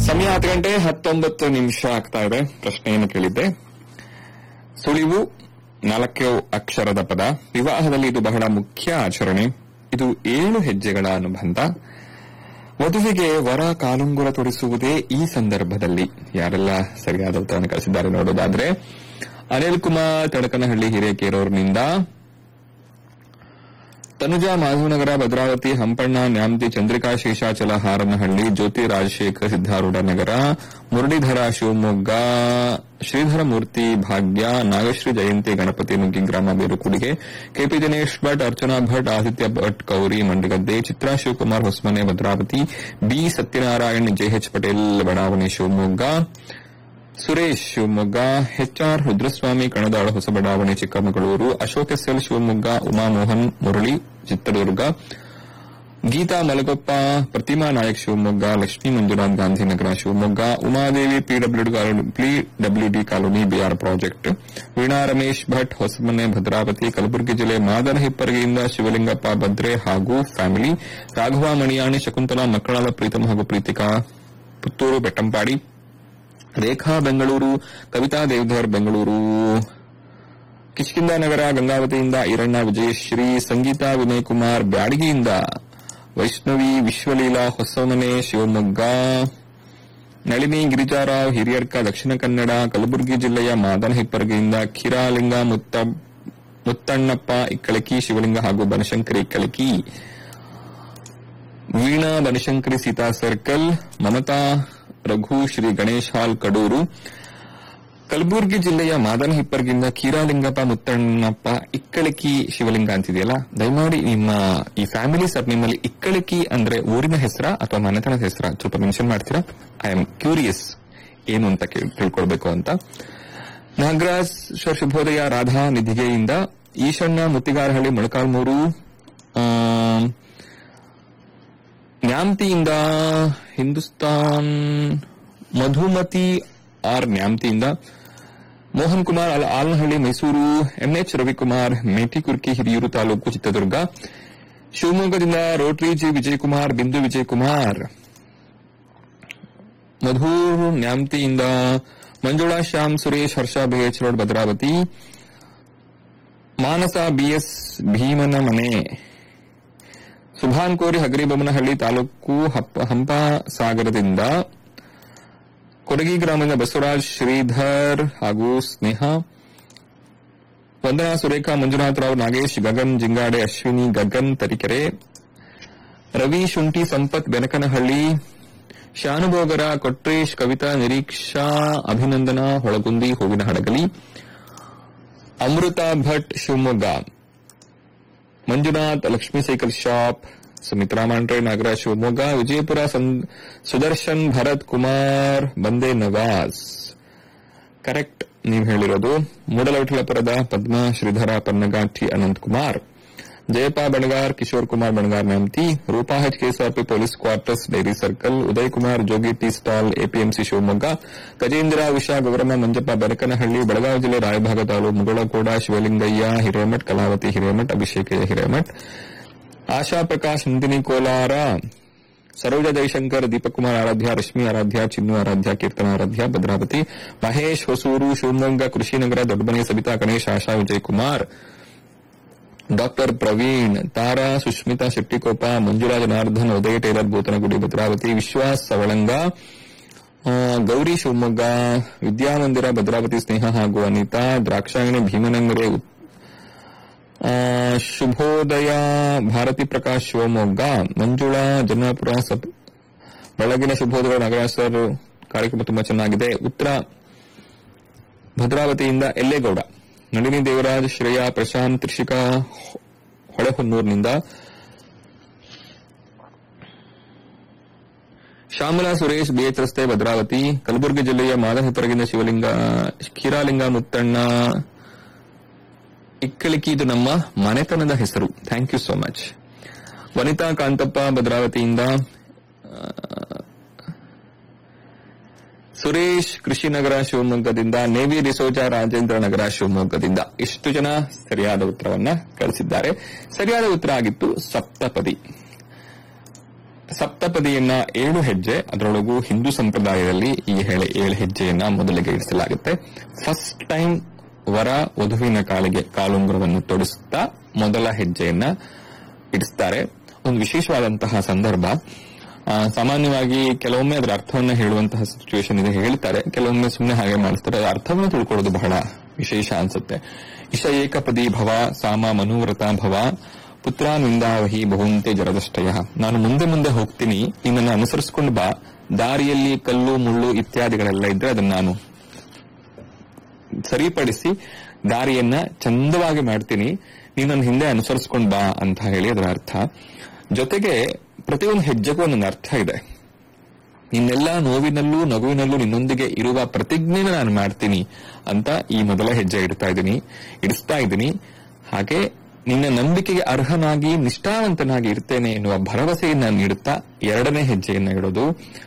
ಸಮಯ ಹತ್ತು ಗಂಟೆ ಹತ್ತೊಂಬತ್ತು ನಿಮಿಷ ಆಗ್ತಾ ಇದೆ ಪ್ರಶ್ನೆಯನ್ನು ಕೇಳಿದ್ದೆ ಸುಳಿವು ನಾಲ್ಕು ಅಕ್ಷರದ ಪದ ವಿವಾಹದಲ್ಲಿ ಇದು ಬಹಳ ಮುಖ್ಯ ಆಚರಣೆ ಇದು ಏಳು ಹೆಜ್ಜೆಗಳ ಅನುಬಂಧ ವಧುವಿಗೆ ವರ ಕಾಲುಂಗುರ ತೊಡಿಸುವುದೇ ಈ ಸಂದರ್ಭದಲ್ಲಿ ಯಾರೆಲ್ಲ ಸರಿಯಾದ ಉತ್ತರವನ್ನು ಕಳಿಸಿದ್ದಾರೆ ನೋಡೋದಾದ್ರೆ ಅನಿಲ್ ಕುಮಾರ್ ತಡಕನಹಳ್ಳಿ ಹಿರೇಕೆರೂರಿನಿಂದ ತನುಜಾ ಮಾಧವನಗರ ಭದ್ರಾವತಿ ಹಂಪಣ್ಣ ನ್ಯಾಮತಿ ಚಂದ್ರಿಕಾ ಶೇಷಾಚಲ ಹಾರನಹಳ್ಳಿ ಜ್ಯೋತಿ ರಾಜಶೇಖರ್ ಸಿದ್ದಾರೂಢ ನಗರ ಮುರಳೀಧರ ಶಿವಮೊಗ್ಗ ಶ್ರೀಧರ ಮೂರ್ತಿ ಭಾಗ್ಯ ನಾಗಶ್ರೀ ಜಯಂತಿ ಗಣಪತಿ ನುಗ್ಗಿ ಗ್ರಾಮ Berukudige KP Dinesh Bhat Archana Bhat Aditya Bhat Kowri Mandagadde Chitra Shivakumar Hosamane Bhadravathi B Satyanarayan JH Patel ಬಡಾವಣೆ ಶಿವಮೊಗ್ಗ ಸುರೇಶ್ ಶಿವಮೊಗ್ಗ ಎಚ್ಆರ್ ರುದ್ರಸ್ವಾಮಿ ಕಣದಾಳ ಹೊಸಬಡಾವಣೆ Chikkamagaluru Ashok SL Shivamogga Umamohan Murali Chitradurga Geetha Malagoppa Pratima Nayak Shivamogga Lakshmi Manjunath Gandhinagar Shivamogga Umadevi PWD colony BR project Veena Ramesh Bhat Hosamane Bhadravathi Kalaburagi ಜಿಲ್ಲೆ ಮಾದರ ಹಿಪ್ಪರಗಿಯಿಂದ ಶಿವಲಿಂಗಪ್ಪ ಭದ್ರೆ ಹಾಗೂ ಫ್ಯಾಮಿಲಿ ರಾಘವ ಮಣಿಯಾಣಿ ಶಕುಂತಲಾ ಮಕ್ಕಳಾದ ಪ್ರೀತಮ್ ಹಾಗೂ ಪ್ರೀತಿಕಾ ಪುತ್ತೂರು ಬೆಟ್ಟಂಪಾಡಿ ರೇಖಾ ಬೆಂಗಳೂರು ಕವಿತಾ ದೇವಧರ್ ಬೆಂಗಳೂರು ಕಿಷ್ಕಿಂದ ನಗರ ಗಂಗಾವತಿಯಿಂದ ಈರಣ್ಣ ವಿಜಯಶ್ರೀ ಸಂಗೀತಾ ವಿನಯ್ ಕುಮಾರ್ ಬ್ಯಾಡಗಿಯಿಂದ ವೈಷ್ಣವಿ ವಿಶ್ವಲೀಲಾ ಹೊಸಮನೆ ಶಿವಮೊಗ್ಗ ನಳಿನಿ ಗಿರಿಜಾರಾವ್ ಹಿರಿಯರ್ಕ ದಕ್ಷಿಣ ಕನ್ನಡ ಕಲಬುರಗಿ ಜಿಲ್ಲೆಯ ಮಾದನ ಹಿಪ್ಪರಗಿಯಿಂದ ಖಿರಾಲಿಂಗ ಮುತ್ತ ಮುತ್ತಣ್ಣಪ್ಪ ಇಕ್ಕಳಕಿ ಶಿವಲಿಂಗ ಹಾಗೂ ಬನಶಂಕರಿ ಇಕ್ಕಳಕಿ ವೀಣಾ ಬನಶಂಕರಿ ಸೀತಾ ಸರ್ಕಲ್ ಮಮತಾ ರಘು ಶ್ರೀ ಗಣೇಶ್ ಹಾಲ್ ಕಡೂರು ಕಲಬುರಗಿ ಜಿಲ್ಲೆಯ ಮಾದನ ಹಿಪ್ಪರ್ಗಿಂದ ಕೀರಾಲಿಂಗಪ್ಪ ಮುತ್ತಣ್ಣಪ್ಪ ಇಕ್ಕಳಕಿ ಶಿವಲಿಂಗ ಅಂತಿದೆಯಲ್ಲ ದಯಮಾಡಿ ನಿಮ್ಮ ಈ ಫ್ಯಾಮಿಲಿ ಸರ್ ನಿಮ್ಮಲ್ಲಿ ಇಕ್ಕಳಕಿ ಅಂದ್ರೆ ಊರಿನ ಹೆಸರ ಅಥವಾ ಮನೆತನದ ಹೆಸರ ಸ್ವಲ್ಪ ಮೆನ್ಷನ್ ಮಾಡ್ತೀರಾ ಐ ಆಮ್ ಕ್ಯೂರಿಯಸ್ ಏನು ಅಂತ ಕೇಳ್- ತಿಳ್ಕೊಳ್ಬೇಕು ಅಂತ ನಾಗರಾಜ್ ಸರ್ ಶುಭೋದಯ ರಾಧಾ ನಿಧಿಗೆಯಿಂದ ಈಶಣ್ಣ ಮುತ್ತಿಗಾರಹಳ್ಳಿ ಮೊಳಕಾಲ್ಮೂರು ಆಮ್, ನ್ಯಾಮ್ತಿಯಿಂದ ಹಿಂದೂಸ್ತಾನ್ ಮಧುಮತಿ ಆರ್ ನ್ಯಾಮ್ತಿಯಿಂದ ಮೋಹನ್ ಕುಮಾರ್ ಅಲ್ ಆಲ್ನಹಳ್ಳಿ ಮೈಸೂರು ಎಂಎಚ್ ರವಿಕುಮಾರ್ ಮೇಟಿಕುರ್ಕಿ ಹಿರಿಯೂರು ತಾಲೂಕು ಚಿತ್ರದುರ್ಗ ಶಿವಮೊಗ್ಗದಿಂದ ರೋಟರಿ ಜಿ ವಿಜಯಕುಮಾರ್ ಬಿಂದು ವಿಜಯಕುಮಾರ್ ಮಧೂರ್ ನ್ಯಾಮ್ತಿಯಿಂದ Manjula Shyam Suresh Harsha BH road Bhadravathi Manasa BS ಭೀಮನ ಮನೆ ಸುಭಾನ್ ಕೋರಿ ಹಗರಿಬೊಮ್ಮನಹಳ್ಳಿ ತಾಲೂಕು ಹಪ್ಪ- ಹಂಪಸಾಗರದಿಂದ ಕೊಡಗಿ ಗ್ರಾಮದ ಬಸವರಾಜ್ ಶ್ರೀಧರ್ ಹಾಗೂ ಸ್ನೇಹ ವಂದನಾ ಸುರೇಖಾ ಮಂಜುನಾಥ್ ರಾವ್ ನಾಗೇಶ್ ಗಗನ್ ಜಿಂಗಾಡೆ ಅಶ್ವಿನಿ ಗಗನ್ ತರೀಕೆರೆ ರವಿ ಶುಂಠಿ ಸಂಪತ್ ಬೆನಕನಹಳ್ಳಿ ಶಾನುಭೋಗರ ಕೊಟ್ರೇಶ್ ಕವಿತಾ ನಿರೀಕ್ಷಾ ಅಭಿನಂದನಾ ಹೊಳಗುಂದಿ ಹೂವಿನ ಹಡಗಲಿ ಅಮೃತ ಭಟ್ ಶಿವಮೊಗ್ಗ ಮಂಜುನಾಥ್ ಲಕ್ಷ್ಮೀ ಸೈಕಲ್ ಶಾಪ್ ಸುಮಿತ್ರಾ ಮಾಂಡ್ರೆ ನಾಗರಾಜ್ ಶಿವಮೊಗ್ಗ ವಿಜಯಪುರ ಸಂ- ಸುದರ್ಶನ್ ಭರತ್ ಕುಮಾರ್ ಬಂದೆ ನವಾಜ್ ಕರೆಕ್ಟ್ ನೀವು ಹೇಳಿರೋದು ಮೂಡಲವಿಠಲಪುರದ Padma Shridhara Pannagathi Anant Kumar Jayapa Banagar Kishore Kumar Banagar Nyamathi Roopa H KSRP police quarters dairy circle Uday Kumar Jogi tea stall APMC Shivamogga Gajendra Usha Gowramma Manjappa Benakanahalli Belagavi ಜಿಲ್ಲೆ ರಾಯಭಾಗ ತಾಲೂಕು ಮುಗಳಕೋಡ ಶಿವಲಿಂಗಯ್ಯ ಹಿರೇಮಠ್ ಕಲಾವತಿ ಹಿರೇಮಠ್ ಅಭಿಷೇಕ ಹಿರೇಮಠ್ ಆಶಾ ಪ್ರಕಾಶ್ ನಂದಿನಿ ಕೋಲಾರ ಸರೋಜ ಜಯಶಂಕರ್ ದೀಪಕ್ ಕುಮಾರ್ ಆರಾಧ್ಯ ರಶ್ಮಿ ಆರಾಧ್ಯ ಚಿನ್ನು ಆರಾಧ್ಯ ಕೀರ್ತನ ಆರಾಧ್ಯ ಭದ್ರಾವತಿ ಮಹೇಶ್ ಹೊಸೂರು ಶಿವಮೊಗ್ಗ ಕೃಷಿನಗರ ದೊಡ್ಡಮನೆ ಸಬಿತಾ ಗಣೇಶ್ ಆಶಾ ವಿಜಯಕುಮಾರ್ ಡಾಕ್ಟರ್ ಪ್ರವೀಣ್ ತಾರಾ ಸುಷ್ಮಿತಾ ಶೆಟ್ಟಿಕೊಪ್ಪ ಮಂಜುಳಾ ಜನಾರ್ದನ್ ಉದಯ ಟೇಲರ್ ಭೂತನಗುಡಿ ಭದ್ರಾವತಿ ವಿಶ್ವಾಸ್ ಸವಳಂಗ ಆ, ಗೌರಿ ಶಿವಮೊಗ್ಗ ವಿದ್ಯಾಮಂದಿರ ಭದ್ರಾವತಿ ಸ್ನೇಹ ಹಾಗೂ ಅನಿತಾ ದ್ರಾಕ್ಷಾಯಣಿ ಭೀಮನಂಗರೆ ಉತ್- ಆ, ಶುಭೋದಯ ಭಾರತಿ ಪ್ರಕಾಶ್ ಶಿವಮೊಗ್ಗ ಮಂಜುಳಾ ಜನ್ನಾಪುರ ಸಬ್ ಬೆಳಗಿನ ಶುಭೋದಯ ನಾಗರಾಜ್ ಸರ್ ಕಾರ್ಯಕ್ರಮ ತುಂಬಾ ಚೆನ್ನಾಗಿದೆ ಉತ್ತರ ಭದ್ರಾವತಿಯಿಂದ ಎಲ್ಲೇಗೌಡ ನಳಿನಿ ದೇವರಾಜ್ ಶ್ರೇಯಾ ಪ್ರಶಾಂತ್ ತ್ರಿಷಿಕಾ ಹೊ- ಹೊಳೆಹೊನ್ನೂರಿನಿಂದ ಶ್ಯಾಮಲಾ ಸುರೇಶ್ ಬಿಎಚ್ ರಸ್ತೆ ಭದ್ರಾವತಿ ಕಲಬುರಗಿ ಜಿಲ್ಲೆಯ ಮಾದಹಿಪರಗಿನ ಶಿವಲಿಂಗ ಕ್ಷೀರಾಲಿಂಗ ಮುತ್ತಣ್ಣ ಇಕ್ಕಳಿಕಿ ಇದು ನಮ್ಮ ಮನೆತನದ ಹೆಸರು thank you so much Vanitha Kanthappa ಭದ್ರಾವತಿಯಿಂದ ಆ, ಸುರೇಶ್ ಕೃಷಿನಗರ ಶಿವಮೊಗ್ಗದಿಂದ ನೇವಿ ರಿಸೋಜಾ ರಾಜೇಂದ್ರ ನಗರ ಶಿವಮೊಗ್ಗದಿಂದ ಇಷ್ಟು ಜನ ಸರಿಯಾದ ಉತ್ತರವನ್ನ ಕಳಿಸಿದ್ದಾರೆ ಸರಿಯಾದ ಉತ್ತರ ಆಗಿತ್ತು ಸಪ್ತಪದಿ ಸಪ್ತಪದಿಯನ್ನ ಏಳು ಹೆಜ್ಜೆ ಅದರೊಳಗೂ ಹಿಂದೂ ಸಂಪ್ರದಾಯದಲ್ಲಿ ಈ ಹೇಳೆ ಏಳು ಹೆಜ್ಜೆಯನ್ನ ಮೊದಲಿಗೆ ಇರಿಸಲಾಗುತ್ತೆ ಫಸ್ಟ್ ಟೈಮ್ ವರ ವಧುವಿನ ಕಾಲಿಗೆ ಕಾಲುಂಗುರವನ್ನು ತೊಡಿಸುತ್ತಾ ಮೊದಲ ಹೆಜ್ಜೆಯನ್ನ ಇಡಿಸ್ತಾರೆ ಒಂದು ವಿಶೇಷವಾದಂತಹ ಸಂದರ್ಭ ಆ, ಸಾಮಾನ್ಯವಾಗಿ ಕೆಲವೊಮ್ಮೆ ಅದರ ಅರ್ಥವನ್ನ ಹೇಳುವಂತಹ ಸಿಚುವೇಶನ್ ಇದೆ ಹೇಳ್ತಾರೆ ಕೆಲವೊಮ್ಮೆ ಸುಮ್ಮನೆ ಹಾಗೆ ಮಾಡಿಸ್ತಾರೆ ಅದರ ಅರ್ಥವನ್ನು ತಿಳ್ಕೊಳ್ಳೋದು ಬಹಳ ವಿಶೇಷ ಅನ್ಸುತ್ತೆ ಇಶ ಏಕಪದಿ ಭವ ಸಾಮ ಮನುವ್ರತ ಭವ ಪುತ್ರ ನಿಂದಾವಹಿ ಬಹುಂತೆ ಜರದಷ್ಟಯ ನಾನು ಮುಂದೆ ಮುಂದೆ ಹೋಗ್ತೀನಿ ನಿನ್ನನ್ನು ಅನುಸರಿಸಿಕೊಂಡು ಬಾ ದಾರಿಯಲ್ಲಿ ಕಲ್ಲು ಮುಳ್ಳು ಇತ್ಯಾದಿಗಳೆಲ್ಲ ಇದ್ರೆ ಅದನ್ನ ನಾನು ಸರಿಪಡಿಸಿ ದಾರಿಯನ್ನ ಚಂದವಾಗಿ ಮಾಡ್ತೀನಿ ನೀನನ್ನು ಹಿಂದೆ ಅನುಸರಿಸ್ಕೊಂಡ್ ಬಾ ಅಂತ ಹೇಳಿ ಅದರ ಅರ್ಥ ಜೊತೆಗೆ ಪ್ರತಿಯೊಂದು ಹೆಜ್ಜೆಗೂ ಒಂದೊಂದು ಅರ್ಥ ಇದೆ ನಿನ್ನೆಲ್ಲ ನೋವಿನಲ್ಲೂ ನಗುವಿನಲ್ಲೂ ನಿನ್ನೊಂದಿಗೆ ಇರುವ ಪ್ರತಿಜ್ಞೆನ ನಾನು ಮಾಡ್ತೀನಿ ಅಂತ ಈ ಮೊದಲ ಹೆಜ್ಜೆ ಇಡ್ತಾ ಇದ್ದೀನಿ ಇಡಿಸ್ತಾ ಇದ್ದೀನಿ ಹಾಗೆ ನಿನ್ನ ನಂಬಿಕೆಗೆ ಅರ್ಹನಾಗಿ ನಿಷ್ಠಾವಂತನಾಗಿ ಇರ್ತೇನೆ ಎನ್ನುವ ಭರವಸೆಯನ್ನ ನೀಡುತ್ತಾ ಎರಡನೇ ಹೆಜ್ಜೆಯನ್ನ ಇಡೋದು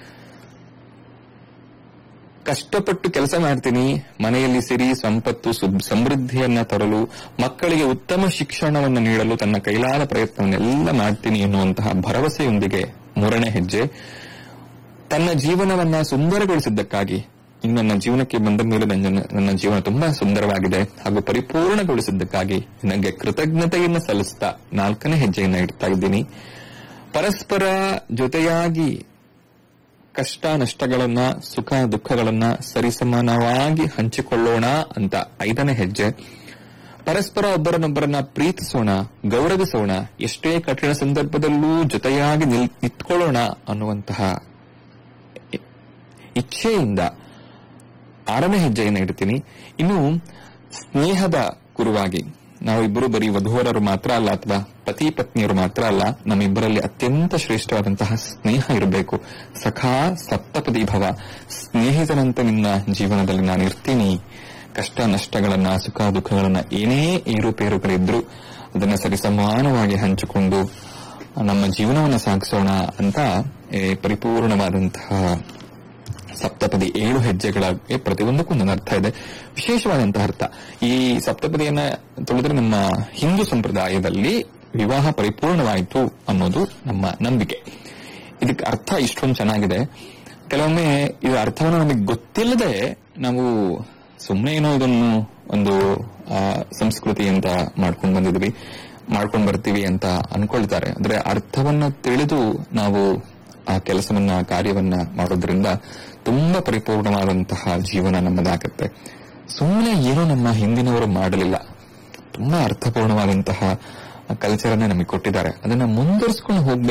ಕಷ್ಟಪಟ್ಟು ಕೆಲಸ ಮಾಡ್ತೀನಿ ಮನೆಯಲ್ಲಿ ಸಿರಿ ಸಂಪತ್ತು ಸುಬ್- ಸಮೃದ್ಧಿಯನ್ನ ತರಲು ಮಕ್ಕಳಿಗೆ ಉತ್ತಮ ಶಿಕ್ಷಣವನ್ನು ನೀಡಲು ತನ್ನ ಕೈಲಾದ ಪ್ರಯತ್ನವನ್ನೆಲ್ಲ ಮಾಡ್ತೀನಿ ಎನ್ನುವಂತಹ ಭರವಸೆಯೊಂದಿಗೆ ಮೂರನೇ ಹೆಜ್ಜೆ ತನ್ನ ಜೀವನವನ್ನ ಸುಂದರಗೊಳಿಸಿದ್ದಕ್ಕಾಗಿ ಇನ್ನು ನನ್ನ ಜೀವನಕ್ಕೆ ಬಂದ ಮೇಲೆ ನನ್ನ ನನ್ನ ಜೀವನ ತುಂಬಾ ಸುಂದರವಾಗಿದೆ ಹಾಗೂ ಪರಿಪೂರ್ಣಗೊಳಿಸಿದ್ದಕ್ಕಾಗಿ ನನಗೆ ಕೃತಜ್ಞತೆಯನ್ನು ಸಲ್ಲಿಸ್ತಾ ನಾಲ್ಕನೇ ಹೆಜ್ಜೆಯನ್ನ ಇಡ್ತಾ ಇದ್ದೀನಿ ಪರಸ್ಪರ ಜೊತೆಯಾಗಿ ಕಷ್ಟ ನಷ್ಟಗಳನ್ನ ಸುಖ ದುಃಖಗಳನ್ನ ಸರಿಸಮಾನವಾಗಿ ಹಂಚಿಕೊಳ್ಳೋಣ ಅಂತ ಐದನೇ ಹೆಜ್ಜೆ ಪರಸ್ಪರ ಒಬ್ಬರನ್ನೊಬ್ಬರನ್ನ ಪ್ರೀತಿಸೋಣ ಗೌರವಿಸೋಣ ಎಷ್ಟೇ ಕಠಿಣ ಸಂದರ್ಭದಲ್ಲೂ ಜೊತೆಯಾಗಿ ನಿಲ್ ನಿಂತ್ಕೊಳ್ಳೋಣ ಅನ್ನುವಂತಹ ಇ- ಇಚ್ಛೆಯಿಂದ ಆರನೇ ಹೆಜ್ಜೆಯನ್ನು ಇಡ್ತೀನಿ ಇನ್ನು ಸ್ನೇಹದ ಕುರುವಾಗಿ ನಾವಿಬ್ಬರು ಬರೀ ವಧುವರರು ಮಾತ್ರ ಅಲ್ಲ ಅಥವಾ ಪತಿ ಪತ್ನಿಯರು ಮಾತ್ರ ಅಲ್ಲ ನಮ್ಮಿಬ್ಬರಲ್ಲಿ ಅತ್ಯಂತ ಶ್ರೇಷ್ಠವಾದಂತಹ ಸ್ನೇಹ ಇರಬೇಕು ಸಖಾ ಸಪ್ತಪದಿ ಭವ ಸ್ನೇಹಿತನಂತೆ ನಿನ್ನ ಜೀವನದಲ್ಲಿ ನಾನು ಇರ್ತೀನಿ ಕಷ್ಟ ನಷ್ಟಗಳನ್ನ ಸುಖ ದುಃಖಗಳನ್ನ ಏನೇ ಏರುಪೇರುಗಳಿದ್ರು ಅದನ್ನ ಸರಿಸಮಾನವಾಗಿ ಹಂಚಿಕೊಂಡು ನಮ್ಮ ಜೀವನವನ್ನು ಸಾಗಿಸೋಣ ಅಂತ ಏ, ಪರಿಪೂರ್ಣವಾದಂತಹ ಸಪ್ತಪದಿ ಏಳು ಹೆಜ್ಜೆಗಳಿಗೆ ಪ್ರತಿಯೊಂದಕ್ಕೂ ಒಂದೊಂದು ಅರ್ಥ ಇದೆ ವಿಶೇಷವಾದಂತಹ ಅರ್ಥ ಈ ಸಪ್ತಪದಿಯನ್ನ ತುಳಿದ್ರೆ ನಮ್ಮ ಹಿಂದೂ ಸಂಪ್ರದಾಯದಲ್ಲಿ ವಿವಾಹ ಪರಿಪೂರ್ಣವಾಯಿತು ಅನ್ನೋದು ನಮ್ಮ ನಂಬಿಕೆ ಇದಕ್ಕೆ ಅರ್ಥ ಇಷ್ಟೊಂದು ಚೆನ್ನಾಗಿದೆ ಕೆಲವೊಮ್ಮೆ ಇದರ ಅರ್ಥವನ್ನು ನಮಗೆ ಗೊತ್ತಿಲ್ಲದೆ ನಾವು ಸುಮ್ಮನೆ ಏನೋ ಇದನ್ನು ಒಂದು ಆ, ಸಂಸ್ಕೃತಿ ಅಂತ ಮಾಡ್ಕೊಂಡು ಬಂದಿದ್ವಿ ಮಾಡ್ಕೊಂಡು ಬರ್ತೀವಿ ಅಂತ ಅನ್ಕೊಳ್ತಾರೆ ಅಂದ್ರೆ ಅರ್ಥವನ್ನ ತಿಳಿದು ನಾವು ಆ ಕೆಲಸವನ್ನ ಕಾರ್ಯವನ್ನ ಮಾಡೋದ್ರಿಂದ ತುಂಬಾ ಪರಿಪೂರ್ಣವಾದಂತಹ ಜೀವನ ನಮ್ಮದಾಗತ್ತೆ ಸುಮ್ಮನೆ ಏನೋ ನಮ್ಮ ಹಿಂದಿನವರು ಮಾಡಲಿಲ್ಲ ತುಂಬಾ ಅರ್ಥಪೂರ್ಣವಾದಂತಹ ಕಲ್ಚರ್ ಅನ್ನ ನಮಗೆ ಕೊಟ್ಟಿದ್ದಾರೆ ಅದನ್ನ ಮುಂದುವರಿಸ್ಕೊಂಡು ಹೋಗ್ಬೇಕು